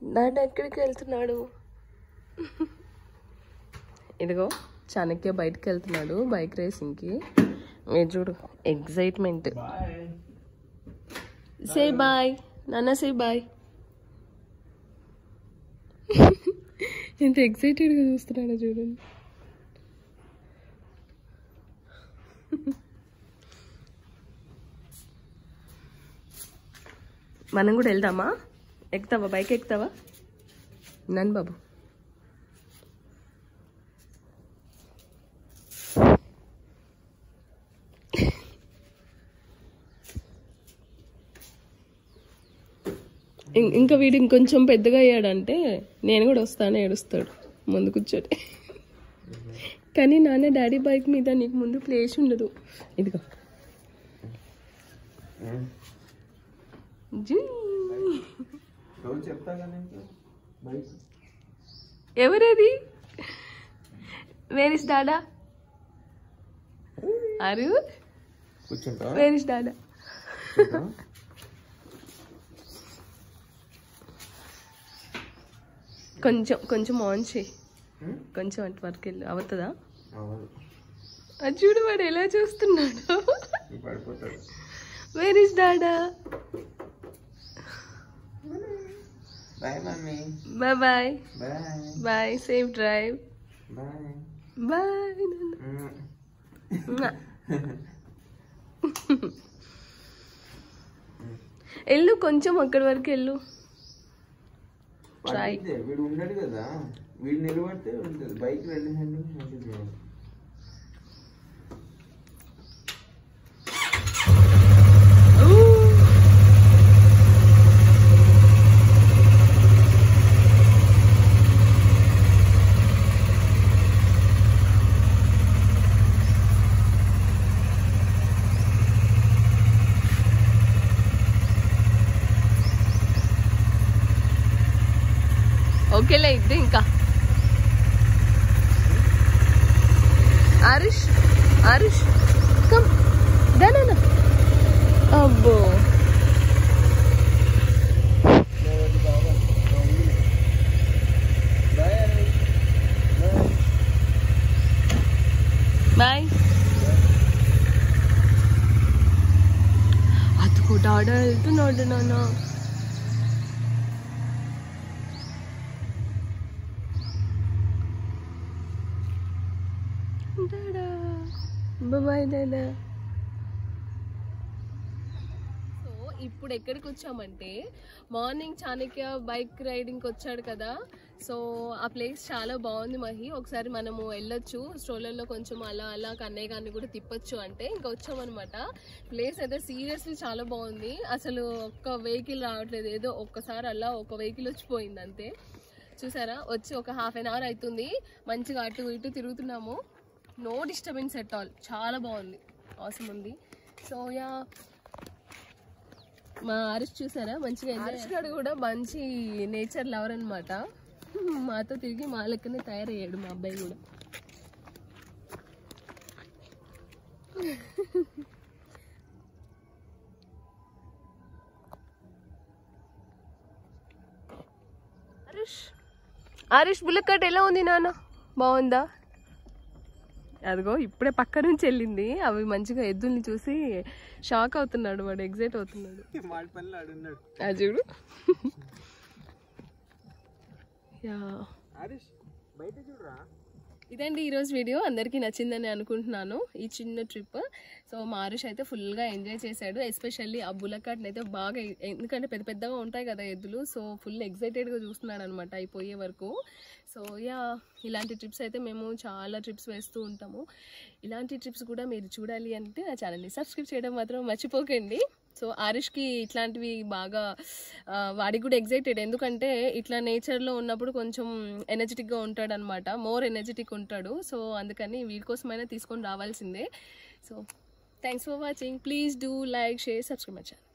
నాన్న ఎక్కడికి వెళ్తున్నాడు ఇదిగో చాణక్య బయటకు వెళ్తున్నాడు బైక్ రేసింగ్కి మీరు చూడు ఎగ్జైట్మెంట్ సే బాయ్ నాన్న సే బాయ్ ఎంత ఎక్సైటెడ్గా చూస్తున్నాడో చూడండి మనం కూడా వెళ్దామా ఎక్కుతావా బైక్ ఎక్కుతావా నన్ను బాబు ఇం- ఇంకా వీడు ఇంకొంచెం పెద్దగా అయ్యాడంటే నేను కూడా వస్తాను ఏడుస్తాడు ముందు కూర్చొని కానీ నాన్న డాడీ బైక్ మీద నీకు ముందు ప్లేస్ ఉండదు ఇదిగో జీ. రోజు చెప్తా కదా ఇంకా బైక్ ఎవరది వేర్ ఇస్ డాడా అరు కూర్చుంటా వేర్ ఇస్ డాడా కొంచెం కొంచెం ఆన్ చేయి కొంచెం అటు వరకు వెళ్ళు అవుతుందా అవును అది చూడు వాడు ఎలా చూస్తున్నాడు ఈ పడిపోతాడు వేర్ ఇస్ డాడా bye mummy bye bye bye bye safe drive bye bye వెళ్ళు కొంచెం అక్కడి వరకు వెళ్ళు Try. పడితే వీడు ఉన్నాడు కదా వీడు నిలబడితే ఉంటుంది బైక్ రెండు హ్యాండిల్ హ్యాండిల్ చేయాలి ఓకేలే ఇద్దు ఇంకా ఆరుష్ ఆరుష్ కమ్ దానా అబ్బో బాయ్ అదిగో డాడా వెళ్తున్నాడు నాన్న డాడా బాయ్ డాడా సో ఇప్పుడు ఎక్కడికి వచ్చామంటే మార్నింగ్ చాణక్య బైక్ రైడింగ్కి వచ్చాడు కదా సో ఆ ప్లేస్ చాలా బాగుంది మహి ఒకసారి మనము వెళ్ళొచ్చు స్ట్రోలర్లో కొంచెం అలా అలా కన్నయ్య గారిని కూడా తిప్పొచ్చు అంటే ఇంకా వచ్చామన్నమాట ప్లేస్ అయితే సీరియస్లీ చాలా బాగుంది అసలు ఒక్క వెహికల్ రావట్లేదు ఏదో ఒక్కసారి అలా ఒక వెహికల్ వచ్చిపోయింది అంతే చూసారా వచ్చి ఒక హాఫ్ అన్ అవర్ అవుతుంది మంచిగా అటు ఇటు తిరుగుతున్నాము నో డిస్టర్బెన్స్ ఎట్ ఆల్ చాలా బాగుంది అవసరం ఉంది సో యా మా హరీష్ చూసారా మంచిగా హరీష్ గారు కూడా మంచి నేచర్ లవర్ అనమాట మాతో తిరిగి మా లెక్కనే తయారయ్యాడు మా అబ్బాయి కూడా హరీష్ హరీష్ బుల్లెట్ కట్ ఎలా ఉంది నాన్న బాగుందా అదిగో ఇప్పుడే పక్క నుంచి వెళ్ళింది అవి మంచిగా ఎద్దుల్ని చూసి షాక్ అవుతున్నాడు వాడు ఎగ్జైట్ అవుతున్నాడు మాడి పనులు ఆడున్నాడు అది చూడు యా హరీష్ బయట చూడరా ఇదండి ఈరోజు వీడియో అందరికీ నచ్చిందని అనుకుంటున్నాను ఈ చిన్న ట్రిప్ సో మారుష్ అయితే ఫుల్గా ఎంజాయ్ చేశాడు ఎస్పెషల్లీ ఆ బులకాట్ని అయితే బాగా ఎందుకంటే పెద్ద పెద్దగా ఉంటాయి కదా ఎద్దులు సో ఫుల్ ఎగ్జైటెడ్గా చూస్తున్నాడు అనమాట అయిపోయే వరకు సో యా ఇలాంటి ట్రిప్స్ అయితే మేము చాలా ట్రిప్స్ వేస్తూ ఉంటాము ఇలాంటి ట్రిప్స్ కూడా మీరు చూడాలి అంటే నా ఛానల్ని సబ్స్క్రైబ్ చేయడం మాత్రం మర్చిపోకండి సో ఆరుష్కి ఇట్లాంటివి బాగా ఆ, వాడికి కూడా ఎగ్జైటెడ్ ఎందుకంటే ఇట్లా నేచర్లో ఉన్నప్పుడు కొంచెం ఎనర్జెటిక్గా ఉంటాడు అనమాట మోర్ ఎనర్జెటిక్ ఉంటాడు సో అందుకని వీడి కోసమైనా తీసుకొని రావాల్సిందే so thanks for watching please do like share subscribe my channel